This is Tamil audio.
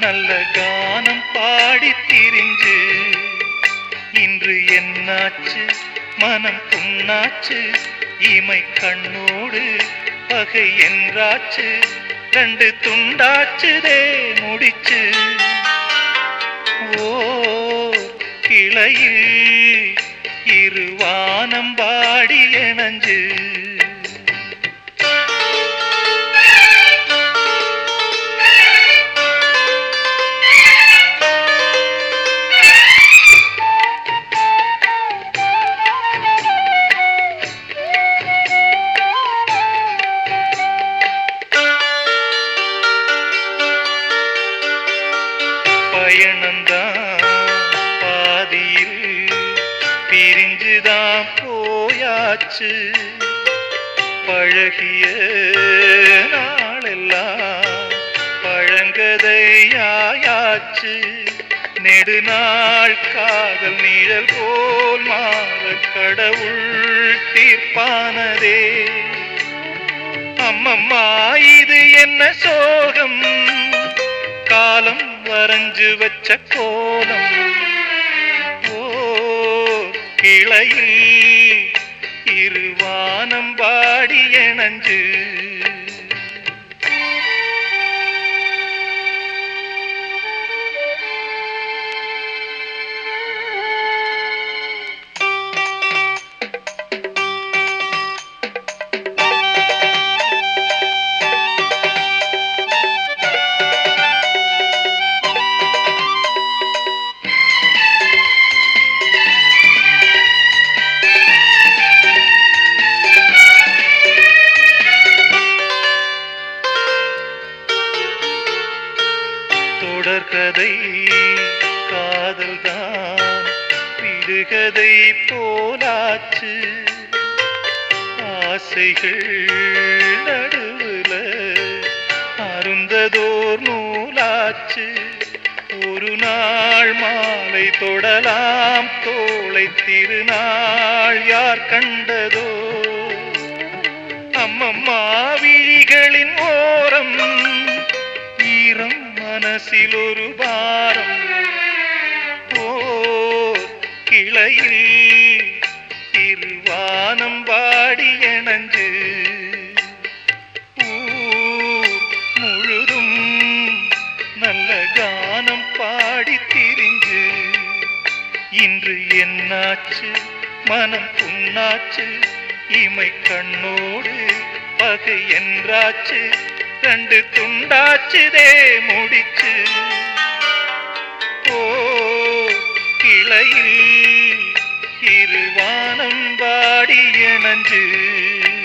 நல்ல கானம் பாடி திரிஞ்சு இன்று என்னாச்சு மனம் புண்ணாச்சு இமை கண்ணோடு பகை என்றாச்சு ரெண்டு துண்டாச்சுதே முடிச்சு ஓ கிளையில் இருவானம் பாடி இணைஞ்சு பயணந்தான் பாதியில் பிரிஞ்சுதான் போயாச்சு பழகிய நாளெல்லாம் பழங்கதையாயாச்சு நெடுநாள் காதல் நிழல் போல் மாற கடவுள் தீர்ப்பானதே அம்மம்மா இது என்ன சோகம் காலம் வரைஞ்சு வச்ச கோலம் ஓ கிளையில் இருவானம் பாடி இணைஞ்சு தொடர்கதை காதல்தான் விடுகதை போலாச்சு ஆசைகள் நடுவுல அருந்ததோர் நூலாச்சு ஒரு நாள் மாலை தொடலாம் தோளை திருநாள் யார் கண்டதோ அம்மம்மா விழிகளின் ஓரம் ஈரம் மனசில் ஒரு பாரம் ஓ கிளையில் இருவானம் பாடி இணைஞ்சு ஊர் முழுதும் நல்ல கானம் பாடி திரிஞ்சு இன்று என்னாச்சு மனம் புண்ணாச்சு இமை கண்ணோடு பகை என்றாச்சு ரெண்டு துண்டாச்சுதே முடிச்சு ஓ கிளையில் இருவானம் பாடி இணைஞ்சு